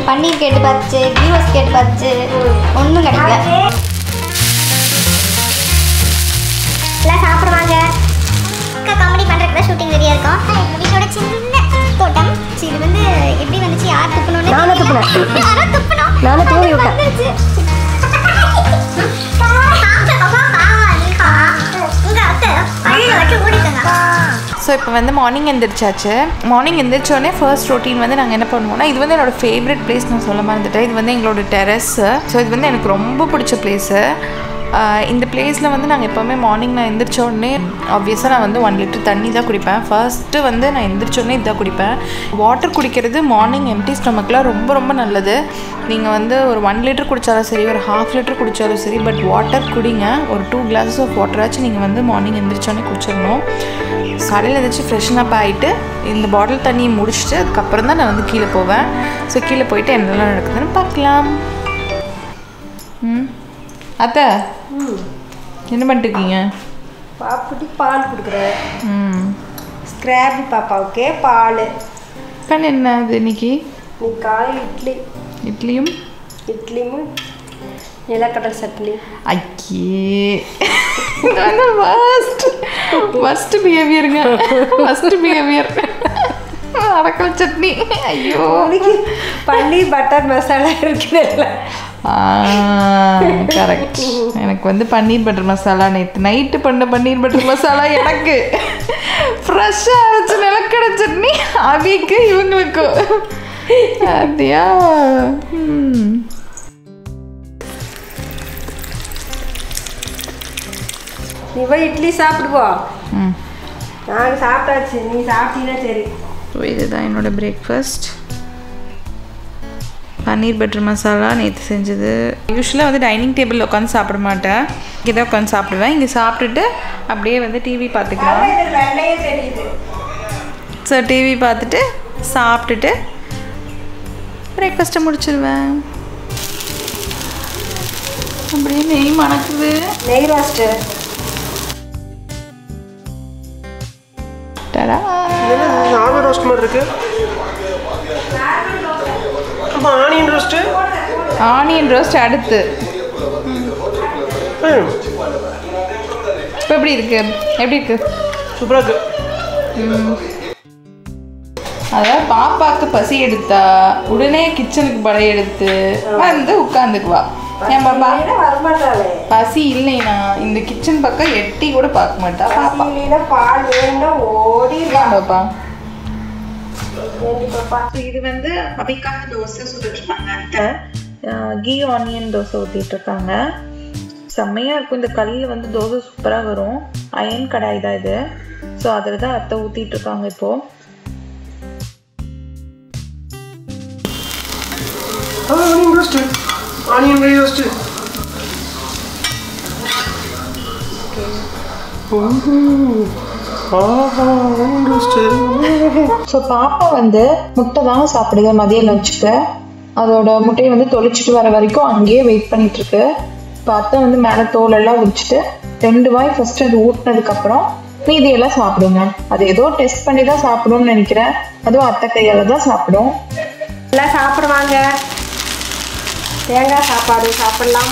பன்னீர் கேட்டு பார்த்துச்சு கீரோஸ் கேட்டு பார்த்துச்சு ஒன்றும் கிடைக்கல எல்லாம் சாப்பிடுவாங்க அக்கா காமெடி பண்ணுறதுக்கு தான் ஷூட்டிங் ரெடியாக இருக்கோம் எங்கள் வீட்டோட சின்ன தோட்டம் சரி, இது வந்து எப்படி வந்துச்சு யார் துப்பணும்னு நானே தெரியல. துப்புனேன். யாரோ துப்பணும் நானே தூவி விட்டேன். வந்துருச்சு. சாப்பிட்ட பக்கம் பாவம் நீக்கா. உங்க அத்தை அழியில வச்சு ஓடிட்டாங்க ஸோ இப்போ வந்து மார்னிங் எந்திரிச்சாச்சு மார்னிங் எந்திரிச்சோடனே ஃபர்ஸ்ட் ரொட்டீன் வந்து நாங்கள் என்ன பண்ணுவோம்னா இது வந்து என்னோட ஃபேவரட் பிளேஸ் நான் சொல்ல மறந்துட்டேன் இது வந்து எங்களோட டெரஸ்ஸு ஸோ இது வந்து எனக்கு ரொம்ப பிடிச்ச பிளேஸு இந்த பிளேஸில் வந்து நாங்கள் எப்போவுமே மார்னிங் நான் எந்திரிச்ச உடனே ஆப்வியஸாக நான் வந்து ஒன் லிட்டர் தண்ணி தான் குடிப்பேன் ஃபர்ஸ்ட்டு வந்து நான் எந்திரிச்ச உடனே இதான் குடிப்பேன் வாட்டர் குடிக்கிறது மார்னிங் எம்டி ஸ்டொமக்கில் ரொம்ப ரொம்ப நல்லது நீங்கள் வந்து ஒரு ஒன் லிட்டர் குடித்தாலும் சரி ஒரு ஹாஃப் லிட்டர் குடித்தாலும் சரி பட் வாட்டர் குடிங்க ஒரு டூ கிளாஸஸ் ஆஃப் வாட்டராச்சும் நீங்கள் வந்து மார்னிங் எந்திரிச்சோடனே குடிச்சிடணும் காலையில் எழுந்திரிச்சு ஃப்ரெஷ்ஷன் அப் ஆகிட்டு இந்த பாட்டில் தண்ணியை முடிச்சுட்டு அதுக்கப்புறம் தான் நான் வந்து கீழே போவேன் ஸோ கீழே போயிட்டு என்னெல்லாம் நடக்குதுன்னு பார்க்கலாம் ம் அத்தை என்ன பண்ணிட்டு இருக்கீங்க பாப்புட்டி பால் கொடுக்குறேன் ம் ஸ்க்ராபி பாப்பாவுக்கே பால் பண்ண என்ன அது இன்னைக்கு நீ காலை இட்லி இட்லியும் இட்லியும் நிலக்கடலை சட்னி ஐயே இது வந்து ஃபர்ஸ்ட் ஃபர்ஸ்ட் பிஹேவியருங்க ஃபர்ஸ்ட் பிஹேவியர் அடக்கல் சட்னி ஐயோ உனக்கு பன்னீர் பட்டர் மசாலா இருக்குதுல்ல கரெக்ட் எனக்கு வந்து பன்னீர் பட்டர் மசாலா நேற்று நைட்டு பண்ண பன்னீர் பட்டர் மசாலா எனக்கு ஃப்ரெஷ்ஷாக அரைச்ச நிலக்கடை சட்னி அவிக்கு இவங்களுக்கு அப்படியா ம் நீ போய் இட்லி சாப்பிடுவோம் ம் நாங்கள் சாப்பிட்டாச்சு நீ சாப்பிட்டீங்கன்னா சரி ஸோ இதுதான் என்னோட பிரேக்ஃபாஸ்ட் பன்னீர் பட்டர் மசாலா நேற்று செஞ்சது யூஸ்வலாக வந்து டைனிங் டேபிளில் உட்காந்து சாப்பிட மாட்டேன் இங்கே தான் உட்காந்து சாப்பிடுவேன் இங்கே சாப்பிட்டுட்டு அப்படியே வந்து டிவி பார்த்துக்கலாம் வெள்ளையே தெரியுது ஸோ டிவி பார்த்துட்டு சாப்பிட்டுட்டு பிரேக்ஃபாஸ்ட்டை முடிச்சிருவேன் அப்படியே நெய் மணக்குது நெய் ரோஸ்ட்டு டடா நார்மல் ரோஸ்ட் மாதிரி இருக்கு அப்போ ஆனியன் ரோஸ்ட்டு ஆனியன் ரோஸ்ட் அடுத்து இப்போ எப்படி இருக்கு எப்படி இருக்கு சூப்பராக இருக்கு அதாவது பாப்பாக்கு பசி எடுத்தா உடனே கிச்சனுக்கு படையெடுத்து வந்து உட்காந்துக்குவா ஏன் பாப்பா வரமாட்டாளே பசி இல்லைனா இந்த கிச்சன் பக்கம் எட்டி கூட பார்க்க மாட்டா பாப்பா இல்லைன்னா பால் வேணும்னா ஓடிடுவா ஏன் பாப்பா வேண்டி பாப்பா ஸோ இது வந்து அபிக்காக தோசை சுட்டுட்டு இருக்காங்க அத்தை கீ ஆனியன் தோசை ஊற்றிட்டு இருக்காங்க செம்மையாக இருக்கும் இந்த கல்லில் வந்து தோசை சூப்பராக வரும் அயன் கடாய் தான் இது ஸோ அதில் தான் அத்தை ஊற்றிட்டு இருக்காங்க இப்போது ஆனியன் ரோஸ்ட்டு ஆனியன் நெய் ரோஸ்ட்டு ஆனியன் ரோஸ்ட்டு ஸோ பாப்பா வந்து முட்டை தான் சாப்பிடுது மதிய லஞ்சுக்கு அதோட முட்டையை வந்து தொளிச்சிட்டு வர வரைக்கும் அங்கேயே வெயிட் பண்ணிட்டு இருக்கு இப்போ அத்தை வந்து மேலே தோலெல்லாம் உரிச்சிட்டு ரெண்டு வாய் ஃபர்ஸ்ட் அது ஊட்டினதுக்கப்புறம் மீதியெல்லாம் சாப்பிடுங்க அது ஏதோ டெஸ்ட் பண்ணி தான் சாப்பிடும்னு நினைக்கிறேன் அதுவும் அத்தை கையால் தான் சாப்பிடும் எல்லாம் சாப்பிடுவாங்க தேங்காய் சாப்பாடு சாப்பிடலாம்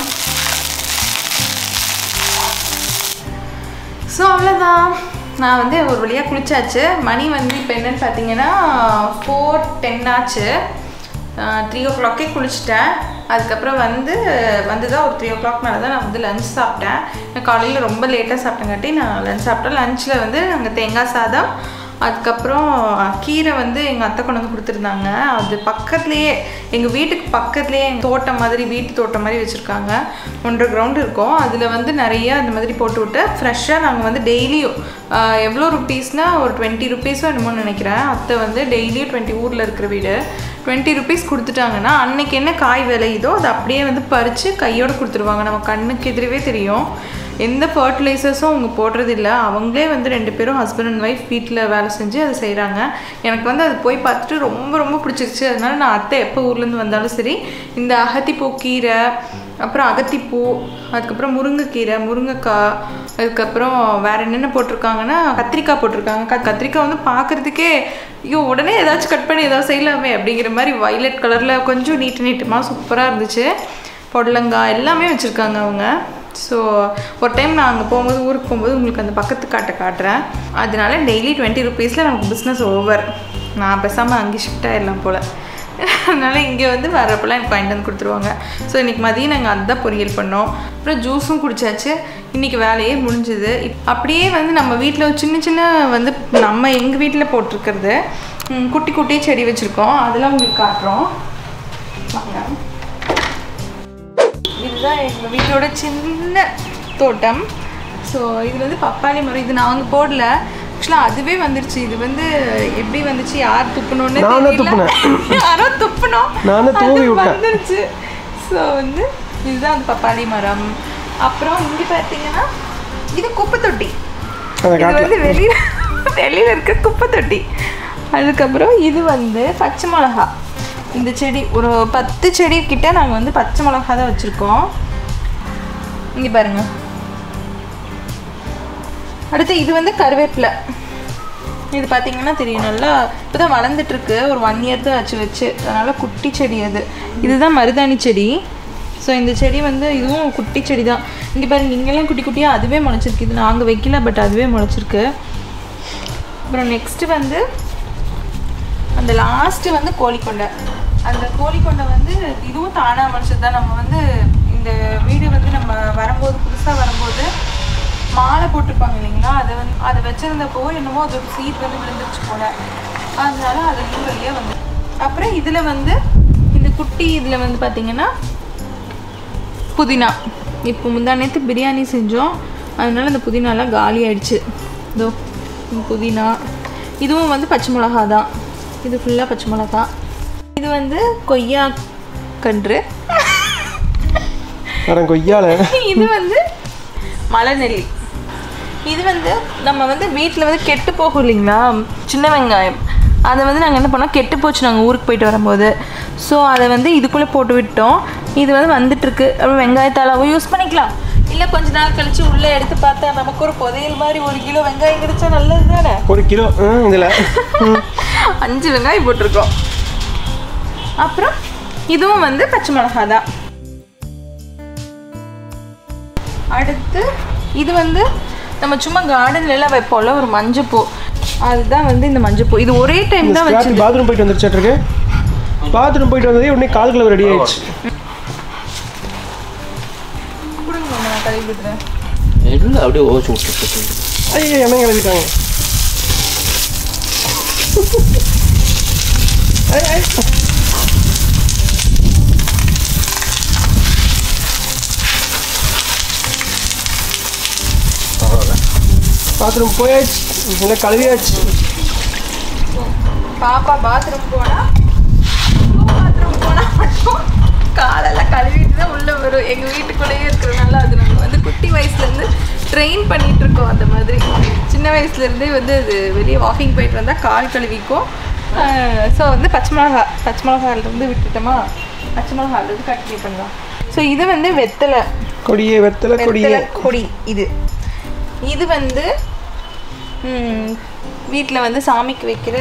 ஸோ அவ்வளோதான் நான் வந்து ஒரு வழியாக குளிச்சாச்சு மணி வந்து இப்போ என்னன்னு பார்த்தீங்கன்னா ஃபோர் டென் ஆச்சு த்ரீ ஓ கிளாக்கே குளிச்சிட்டேன் அதுக்கப்புறம் வந்து வந்து தான் ஒரு த்ரீ ஓ கிளாக் மேலே தான் நான் வந்து லஞ்ச் சாப்பிட்டேன் நான் காலையில் ரொம்ப லேட்டாக சாப்பிட்டங்காட்டி நான் லஞ்ச் சாப்பிட்டேன் லஞ்சில் வந்து நாங்கள் தேங்காய் சாதம் அதுக்கப்புறம் கீரை வந்து எங்கள் அத்தை கொண்டு வந்து கொடுத்துருந்தாங்க அது பக்கத்துலேயே எங்கள் வீட்டுக்கு பக்கத்துலேயே எங்கள் தோட்டம் மாதிரி வீட்டு தோட்டம் மாதிரி வச்சுருக்காங்க ஒன்றரை கிரவுண்ட் இருக்கும் அதில் வந்து நிறைய அந்த மாதிரி போட்டு விட்டு ஃப்ரெஷ்ஷாக நாங்கள் வந்து டெய்லியும் எவ்வளோ ருப்பீஸ்னால் ஒரு டுவெண்ட்டி ருப்பீஸோ என்னமோ நினைக்கிறேன் அத்தை வந்து டெய்லியும் டுவெண்ட்டி ஊரில் இருக்கிற வீடு டுவெண்ட்டி ருபீஸ் கொடுத்துட்டாங்கன்னா அன்னைக்கு என்ன காய் விளையுதோ அதை அப்படியே வந்து பறித்து கையோடு கொடுத்துருவாங்க நம்ம கண்ணுக்கு எதிரவே தெரியும் எந்த ஃபர்டிலைசர்ஸும் அவங்க போடுறது இல்லை அவங்களே வந்து ரெண்டு பேரும் ஹஸ்பண்ட் அண்ட் ஒய்ஃப் வீட்டில் வேலை செஞ்சு அதை செய்கிறாங்க எனக்கு வந்து அது போய் பார்த்துட்டு ரொம்ப ரொம்ப பிடிச்சிருச்சு அதனால நான் அத்தை எப்போ ஊர்லேருந்து வந்தாலும் சரி இந்த அகத்திப்பூ கீரை அப்புறம் அகத்திப்பூ அதுக்கப்புறம் முருங்கைக்கீரை முருங்கைக்காய் அதுக்கப்புறம் வேற என்னென்ன போட்டிருக்காங்கன்னா கத்திரிக்காய் போட்டிருக்காங்க க கத்திரிக்காய் வந்து பார்க்குறதுக்கே ஐயோ உடனே ஏதாச்சும் கட் பண்ணி ஏதாவது செய்யலாமே அப்படிங்கிற மாதிரி வைலட் கலரில் கொஞ்சம் நீட்டு நீட்டமாக சூப்பராக இருந்துச்சு பொடலங்காய் எல்லாமே வச்சுருக்காங்க அவங்க ஸோ ஒரு டைம் நான் அங்கே போகும்போது ஊருக்கு போகும்போது உங்களுக்கு அந்த பக்கத்து காட்டை காட்டுறேன் அதனால டெய்லி டுவெண்ட்டி ருபீஸில் நமக்கு பிஸ்னஸ் ஓவர் நான் பேசாமல் அங்கே ஷிஃப்ட் ஆயிடலாம் போல் அதனால் இங்கே வந்து வரப்பெல்லாம் எனக்கு வாங்கிட்டு வந்து கொடுத்துருவாங்க ஸோ இன்றைக்கி மதியம் நாங்கள் அதுதான் பொரியல் பண்ணோம் அப்புறம் ஜூஸும் குடிச்சாச்சு இன்றைக்கி வேலையே முடிஞ்சுது இப்- அப்படியே வந்து நம்ம வீட்டில் சின்ன சின்ன வந்து நம்ம எங்கள் வீட்டில் போட்டிருக்கிறது ம், குட்டி குட்டி செடி வச்சுருக்கோம் அதெல்லாம் உங்களுக்கு காட்டுறோம் வாங்க இதுதான் எங்கள் வீட்டோட சின்ன தோட்டம் ஸோ இது வந்து பப்பாளி மரம் இது நாங்கள் போடல ஆக்சுவலாக அதுவே வந்துருச்சு இது வந்து எப்படி வந்துச்சு யார் துப்புனோன்னு நானே தெரியல துப்புனேன். யாரோ துப்புனோம் நானே அது தூவி விட்டேன். வந்துருச்சு ஸோ வந்து இதுதான் அந்த பப்பாளி மரம் அப்புறம் இங்கே பார்த்தீங்கன்னா இது குப்பை தொட்டி அதை இது காட்டல வந்து வெளியில வெளியில இருக்க குப்பை தொட்டி அதுக்கப்புறம் இது வந்து பச்சை மிளகா இந்த செடி ஒரு பத்து செடி கிட்ட நாங்கள் வந்து பச்சை மிளகா தான் வச்சுருக்கோம் இங்கே பாருங்க அடுத்து இது வந்து கருவேப்பிலை இது பார்த்தீங்கன்னா தெரியும் நல்லா இப்போ தான் வளர்ந்துட்டு இருக்கு ஒரு ஒன் இயர் தான் ஆச்சு வச்சு அதனால் குட்டி செடி அது இதுதான் மருதாணி செடி ஸோ இந்த செடி வந்து இதுவும் குட்டி செடி தான் இங்கே பாருங்க இங்கெல்லாம் குட்டி குட்டியாக அதுவே முளைச்சிருக்கு இது நாங்கள் வைக்கல பட் அதுவே முளைச்சிருக்கு அப்புறம் நெக்ஸ்ட்டு வந்து அந்த லாஸ்ட்டு வந்து கோழிக்கொண்டை அந்த கோழிக்கொண்டை வந்து இதுவும் தானாக முளைச்சது தான் நம்ம வந்து இந்த வீடு வந்து நம்ம வரும்போது புதுசாக வரும்போது மாலை போட்டிருப்பாங்க இல்லைங்களா அதை வந்து அதை வச்சிருந்தப்போ என்னமோ அது ஒரு சீட் வந்து விழுந்துருச்சு போல அதனால அது இன்னும் வெளியே வந்து அப்புறம் இதில் வந்து இந்த குட்டி இதில் வந்து பார்த்தீங்கன்னா புதினா இப்போ முந்தா நேற்று பிரியாணி செஞ்சோம் அதனால இந்த புதினாலாம் காலி ஆயிடுச்சு இதோ இந்த புதினா இதுவும் வந்து பச்சை மிளகா தான் இது ஃபுல்லாக பச்சை மிளகா இது வந்து கொய்யா கன்று வரேன் கொய்யால இது வந்து மலைநெல்லி இது வந்து நம்ம வந்து வீட்டில் வந்து கெட்டு போகும் இல்லைங்களா சின்ன வெங்காயம் அதை வந்து நாங்கள் என்ன பண்ணோம் கெட்டு போச்சு நாங்கள் ஊருக்கு போயிட்டு வரும்போது ஸோ அதை வந்து இதுக்குள்ளே போட்டு விட்டோம் இது வந்து வந்துட்டுருக்கு அப்புறம் வெங்காயத்தாலாவும் யூஸ் பண்ணிக்கலாம் இல்லை கொஞ்ச நாள் கழிச்சு உள்ளே எடுத்து பார்த்தா நமக்கு ஒரு புதையல் மாதிரி ஒரு கிலோ வெங்காயம் கிடைச்சா நல்லது தானே ஒரு கிலோ இதில் அஞ்சு வெங்காயம் போட்டிருக்கோம் அப்புறம் இதுவும் வந்து பச்சை மிளகா தான் அடுத்து இது வந்து நம்ம சும்மா கார்டன்ல எல்லாம் வைப்போம்ல ஒரு மஞ்சப்பூ அதுதான் வந்து இந்த மஞ்சப்பூ இது ஒரே டைம் தான் வச்சது பாத்ரூம் போயிட்டு வந்துருச்சாட்டிருக்கு பாத்ரூம் போயிட்டு வந்ததே உடனே கால் கிலோ ரெடி ஆயிடுச்சு கொடுங்க மாமா, நான் கழுவி விடுறேன் இல்லை அப்படியே ஓச்சு விட்டு ஐயோ என்ன கிளம்பிட்டாங்க ஐய், ஐய். பாத்ரூம் போயாச்சு இல்லை கழுவியாச்சு பாப்பா பாத்ரூம் போனா பாத்ரூம் போனா மட்டும் காலெல்லாம் கழுவிட்டு தான் உள்ள வரும் எங்க வீட்டுக்குள்ளேயே இருக்கிறனால அது நம்ம வந்து குட்டி வயசுல இருந்து ட்ரெயின் பண்ணிட்டு இருக்கோம் அந்த மாதிரி சின்ன வயசுல இருந்தே வந்து அது வெளியே வாக்கிங் போயிட்டு வந்தா கால் கழுவிக்கும் ஸோ வந்து பச்சை மிளகா பச்சை மிளகால இருந்து விட்டுட்டோமா பச்சை மிளகால இருந்து கண்டினியூ பண்ணலாம் ஸோ இது வந்து வெத்தலை கொடியே வெத்தலை கொடியே வெத்தலை கொடி இது இது வந்து வீட்டில் வந்து சாமிக்கு வைக்கிற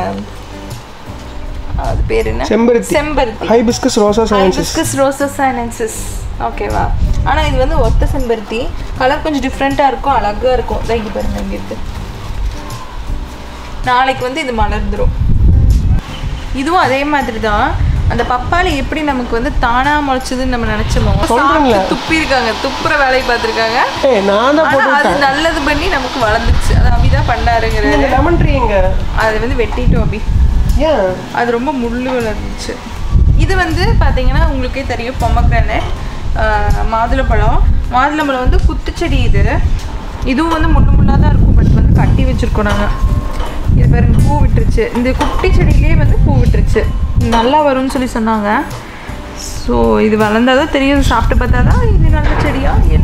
அது பேர் என்ன செம்பருத்தி. செம்பருத்தி hibiscus rosa sinensis hibiscus rosa sinensis ஓகேவா ஆனால் இது வந்து ஒத்த செம்பருத்தி கலர் கொஞ்சம் டிஃப்ரெண்ட்டாக இருக்கும் அழகாக இருக்கும் இதான் இங்கே பாருங்க இங்கே இருக்கு நாளைக்கு வந்து இது மலர்ந்துரும் இதுவும் அதே மாதிரி தான் அந்த பப்பாளி எப்படி நமக்கு வந்து தானா முளைச்சதுன்னு நம்ம நினைச்சோமோ சொல்றேன்ல. துப்பி இருக்காங்க துப்புற வேலையை பார்த்துருக்காங்க ஏய் நான் தான் ஆனா போட்டு அது விட்டேன் நல்லது பண்ணி நமக்கு வளர்ந்துச்சு அது அபிதான் பண்ணாருங்கிறது இந்த லெமன் ட்ரீ எங்க அதை வந்து வெட்டிட்டோம் அபி ஏன் அது ரொம்ப முள்ளு வளர்ந்துச்சு இது வந்து பார்த்தீங்கன்னா உங்களுக்கே தெரியும் பொம்மக்ரானட் மாதுளப்பழம் மாதுளம்பழம் வந்து குத்துச்செடி இது இதுவும் வந்து முள்ளு முள்ளாக தான் இருக்கும் பட் வந்து கட்டி வச்சுருக்கோம் நாங்கள் இது பாருங்க பூ விட்டுருச்சு இந்த குட்டி செடியிலே வந்து பூ விட்டுருச்சு நல்லா வரும்னு சொல்லி சொன்னாங்க ஸோ இது வளர்ந்தாதான் தெரியும் சாப்பிட்டு பார்த்தா தான் இது நல்ல செடியா என்ன உள்ள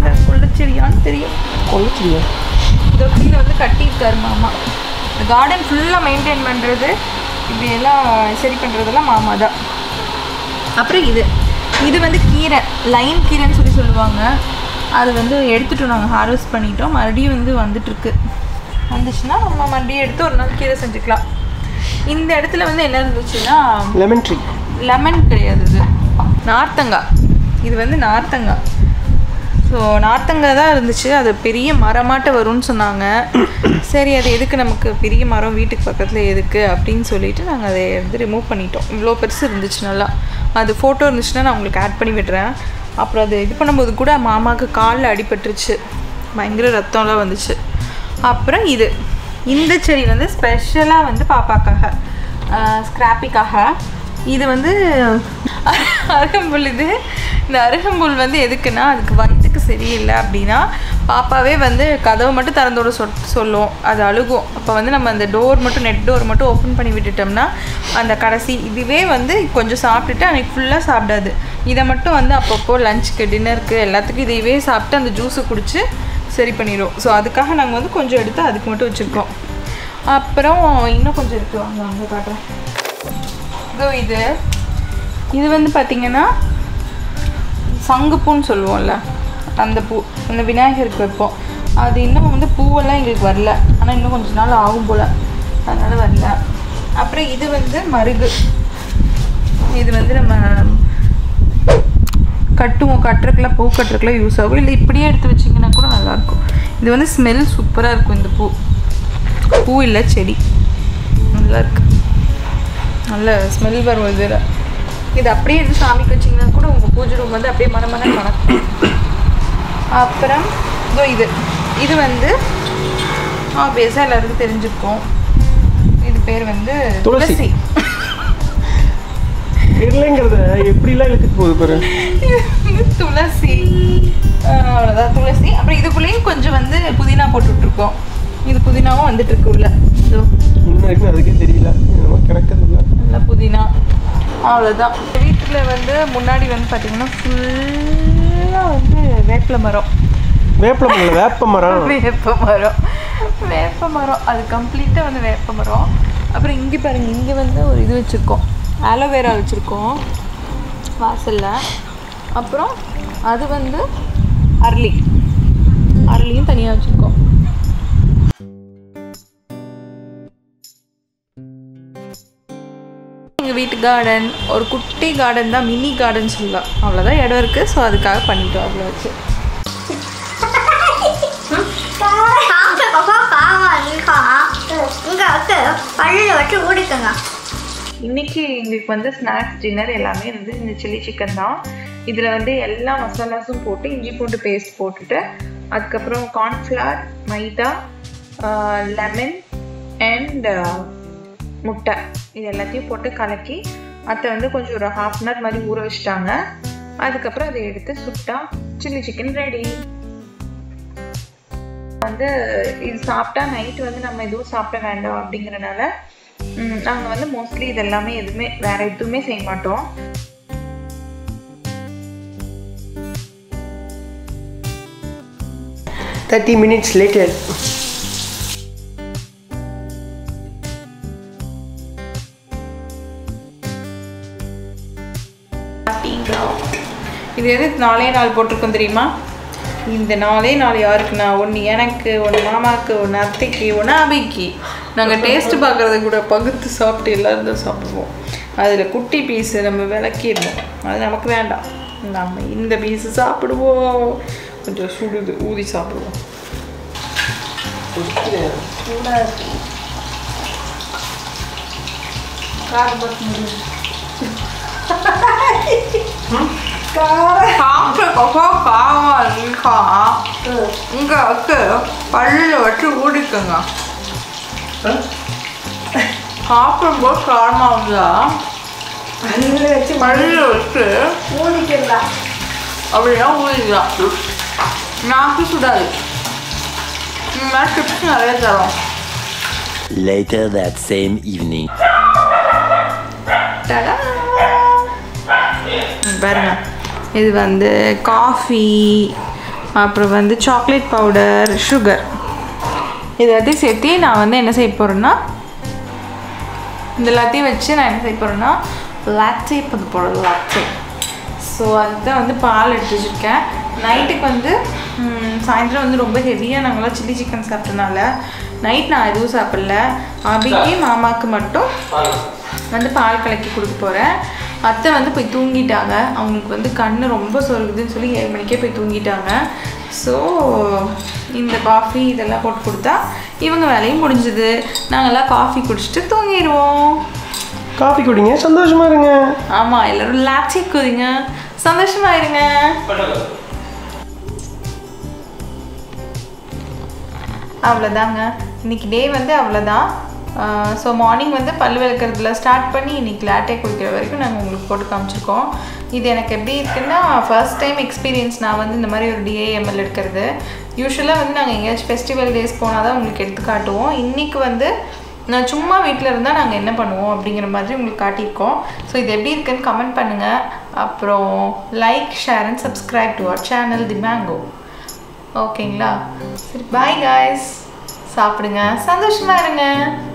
கொள்ளுச்செடியான்னு தெரியும் கொள்ளுச்சிரியா இதோ கீழே வந்து கட்டியிருக்காரு மாமா இந்த கார்டன் ஃபுல்லாக மெயின்டைன் பண்ணுறது இப்படி எல்லாம் சரி பண்ணுறதெல்லாம் மாமா தான் அப்புறம் இது இது வந்து கீரை லைன் கீரைன்னு சொல்லி சொல்லுவாங்க அது வந்து எடுத்துட்டோம் நாங்கள் ஹார்வெஸ்ட் பண்ணிட்டோம் மறுபடியும் வந்து வந்துட்டுருக்கு வந்துச்சுன்னா நம்ம மறுபடியும் எடுத்து ஒரு நாள் கீரை செஞ்சுக்கலாம் இந்த இடத்துல வந்து என்ன இருந்துச்சுன்னா லெமன் ட்ரீ லெமன் கிடையாது இது நார்த்தங்காய் இது வந்து நார்த்தங்காய் ஸோ நார்த்தங்காய் தான் இருந்துச்சு அது பெரிய மரமாட்ட வரும்னு சொன்னாங்க சரி அது எதுக்கு நமக்கு பெரிய மரம் வீட்டுக்கு பக்கத்தில் எதுக்கு அப்படின்னு சொல்லிட்டு நாங்கள் அதை வந்து ரிமூவ் பண்ணிட்டோம் இவ்வளோ பெருசு இருந்துச்சு நல்லா அது ஃபோட்டோ இருந்துச்சுன்னா நான் உங்களுக்கு ஆட் பண்ணி விடுறேன் அப்புறம் அது இது பண்ணும்போது கூட மாமாவுக்கு காலில் அடிபட்டுருச்சு பயங்கர ரத்தம்லாம் வந்துச்சு அப்புறம் இது இந்த செடி வந்து ஸ்பெஷலாக வந்து பாப்பாக்காக ஸ்க்ராப்பிக்காக இது வந்து அருகம்புல் இது இந்த அருகம்புல் வந்து எதுக்குன்னா அதுக்கு வயிற்றுக்கு சரியில்லை அப்படின்னா பாப்பாவே வந்து கதவை மட்டும் திறந்து விட சொல் சொல்லும் அது அழுகும் அப்போ வந்து நம்ம அந்த டோர் மட்டும் நெட் டோர் மட்டும் ஓப்பன் பண்ணி விட்டுட்டோம்னா அந்த கடைசி இதுவே வந்து கொஞ்சம் சாப்பிட்டுட்டு அன்றைக்கி ஃபுல்லாக சாப்பிடாது இதை மட்டும் வந்து அப்பப்போ லஞ்சுக்கு டின்னருக்கு எல்லாத்துக்கும் இதையவே சாப்பிட்டு அந்த ஜூஸை குடிச்சு சரி பண்ணிடும் ஸோ அதுக்காக நாங்கள் வந்து கொஞ்சம் எடுத்து அதுக்கு மட்டும் வச்சுருக்கோம் அப்புறம் இன்னும் கொஞ்சம் இருக்குது வாங்க அங்கே காட்டுறேன் இதோ இது இது வந்து பார்த்திங்கன்னா சங்குப்பூன்னு சொல்லுவோம்ல அந்த பூ அந்த விநாயகருக்கு வைப்போம் அது இன்னும் வந்து பூவெல்லாம் எங்களுக்கு வரல ஆனால் இன்னும் கொஞ்ச நாள் ஆகும் போல் அதனால் வரல அப்புறம் இது வந்து மருகு இது வந்து நம்ம கட்டுவோம் கட்டுறதுக்குலாம் பூ கட்டுறதுக்குலாம் யூஸ் ஆகும் இல்லை இப்படியே எடுத்து வச்சிங்கன்னா கூட நல்லாயிருக்கும் இது வந்து ஸ்மெல் சூப்பராக இருக்கும் இந்த பூ பூ இல்லை செடி நல்லா இருக்கு நல்ல ஸ்மெல் வரும் இதில் இது அப்படியே எடுத்து சாமிக்கு வச்சிங்கன்னா கூட உங்கள் பூஜை ரூம் வந்து அப்படியே மனமன மணக்கும் அப்புறம் இதோ இது இது வந்து ஆப்வியஸாக எல்லாருக்கும் தெரிஞ்சிருக்கும் இது பேர் வந்து துளசி. துளசி தெரியலங்கிறத எப்படிலாம் இழுத்துட்டு போகுது பாரு இது வந்து துளசி ஆஹ் அவ்வளோதான் துளசி அப்புறம் இதுக்குள்ளேயும் கொஞ்சம் வந்து புதினா போட்டு விட்ருக்கோம் இது புதினாவும் வந்துட்டு இருக்கு உள்ள இதோ இன்ன வரைக்கும் அதுக்கே தெரியல என்னமோ கிடக்கிறது இல்லை நல்லா புதினா அவ்வளோதான் வீட்டில் வந்து முன்னாடி வந்து பார்த்தீங்கன்னா ஃபுல்லாக வந்து வேப்பில மரம் வேப்பில மரம் வேப்ப மரம் வேப்ப மரம் வேப்ப மரம் அது கம்ப்ளீட்டாக வந்து வேப்ப மரம் அப்புறம் இங்கே பாருங்க இங்கே வந்து ஒரு இது வச்சுருக்கோம் ஆலோவேரா வச்சுருக்கோம் வாசலில் அப்புறம் அது வந்து அரளி அரளியும் தனியாக வச்சுருக்கோம் எங்கள் வீட்டு கார்டன் ஒரு குட்டி கார்டன் தான் மினி கார்டன் சொல்லலாம் அவ்வளோதான் இடம் இருக்குது ஸோ அதுக்காக பண்ணிட்டோம் அவ்வளோ வச்சு சாப்பிட்ட கொக்கோ காவா இருக்கா இங்க வந்து பல்லில் வச்சு ஊடிக்குங்க இன்னைக்கு எங்களுக்கு வந்து ஸ்நாக்ஸ் டின்னர் எல்லாமே வந்து இந்த சில்லி சிக்கன் தான் இதில் வந்து எல்லா மசாலாஸும் போட்டு இஞ்சி பூண்டு பேஸ்ட் போட்டுட்டு அதுக்கப்புறம் கார்ன்ஃப்ளவர் மைதா லெமன் அண்ட் முட்டை இது எல்லாத்தையும் போட்டு கலக்கி அதை வந்து கொஞ்சம் ஒரு ஹாஃப் அன் ஹவர் மாதிரி ஊற வச்சுட்டாங்க அதுக்கப்புறம் அதை எடுத்து சுட்டா சில்லி சிக்கன் ரெடி வந்து இது சாப்பிட்டா நைட் வந்து நம்ம எதுவும் சாப்பிட வேண்டாம் அப்படிங்கறனால நாங்கள் வந்து மோஸ்ட்லி இது எல்லாமே எதுவுமே வேற எதுவுமே செய்ய மாட்டோம் தேர்ட்டி மினிட்ஸ் லேட்டர் இது எது நாலே நாள் போட்டிருக்கோம் தெரியுமா இந்த நாலே நாள் யாருக்குண்ணா ஒன்று எனக்கு ஒன்று மாமாவுக்கு ஒன்று அத்தைக்கு ஒன்று அபிக்கு நாங்கள் டேஸ்ட் பார்க்குறத கூட பகுத்து சாப்பிட்டு எல்லாரும் தான் சாப்பிடுவோம் அதில் குட்டி பீஸு நம்ம விளக்கிடணும் அது நமக்கு வேண்டாம் நம்ம இந்த பீஸு சாப்பிடுவோம் கொஞ்சம் சுடுது ஊதி சாப்பிடுவோம் சாப்பிட்ட கொக்கோ காரம் இருக்கா இங்கே வச்சு பல்லில் வச்சு ஊடிக்குங்க சாப்பிடும்போது காரமாக இருந்தா பல்லில் வச்சு அப்படின்னா ஊதிக்கலாம் நாக்கு சுடாது இந்த மாதிரி டிப்ஸ் நிறைய தரோம் Later that same evening. டடா! இங்க பாருங்க இது வந்து காஃபி அப்புறம் வந்து சாக்லேட் பவுடர் சுகர் இது எல்லாத்தையும் சேர்த்து நான் வந்து என்ன செய்ய போகிறேன்னா இந்த எல்லாத்தையும் வச்சு நான் என்ன செய்ய போகிறேன்னா லாக்டே பண்ண போகிறேன் லாக்டே ஸோ அதுதான் வந்து பால் எடுத்து வச்சுருக்கேன் நைட்டுக்கு வந்து ம், சாயந்தரம் வந்து ரொம்ப ஹெவியாக நாங்களாம் சில்லி சிக்கன் சாப்பிட்டனால நைட் நான் எதுவும் சாப்பிடல அபிக்கு மாமாவுக்கு மட்டும் வந்து பால் கலக்கி கொடுக்க போகிறேன் அத்தை வந்து போய் தூங்கிட்டாங்க அவங்களுக்கு வந்து கண்ணு ரொம்ப சொருகுதுன்னு சொல்லி ஏழு மணிக்கே போய் தூங்கிட்டாங்க ஸோ இந்த காஃபி இதெல்லாம் போட்டு கொடுத்தா இவங்க வேலையும் முடிஞ்சுது நாங்கள்லாம் காஃபி குடிச்சிட்டு தூங்கிடுவோம் காஃபி குடிங்க சந்தோஷமா இருங்க ஆமாம் எல்லோரும் லாச்சி குதிங்க சந்தோஷமா இருங்க அவ்வளோதாங்க இன்னைக்கு டே வந்து அவ்வளோதான் ஸோ மார்னிங் வந்து பல் விளக்குறதுல ஸ்டார்ட் பண்ணி இன்னைக்கு லேட்டே குடிக்கிற வரைக்கும் நாங்கள் உங்களுக்கு போட்டு காமிச்சிருக்கோம் இது எனக்கு எப்படி இருக்குன்னா ஃபர்ஸ்ட் டைம் எக்ஸ்பீரியன்ஸ் நான் வந்து இந்த மாதிரி ஒரு டிஏஎம்எல் எடுக்கிறது யூஸ்வலாக வந்து நாங்கள் எங்கேயாச்சும் ஃபெஸ்டிவல் டேஸ் போனால் தான் உங்களுக்கு எடுத்து காட்டுவோம் இன்றைக்கி வந்து நான் சும்மா வீட்டில் இருந்தால் நாங்கள் என்ன பண்ணுவோம் அப்படிங்கிற மாதிரி உங்களுக்கு காட்டியிருக்கோம் ஸோ இது எப்படி இருக்குன்னு கமெண்ட் பண்ணுங்கள் அப்புறம் like share and subscribe to our channel the mango ஓகேங்களா சரி பாய் காய்ஸ் சாப்பிடுங்க சந்தோஷமா இருங்க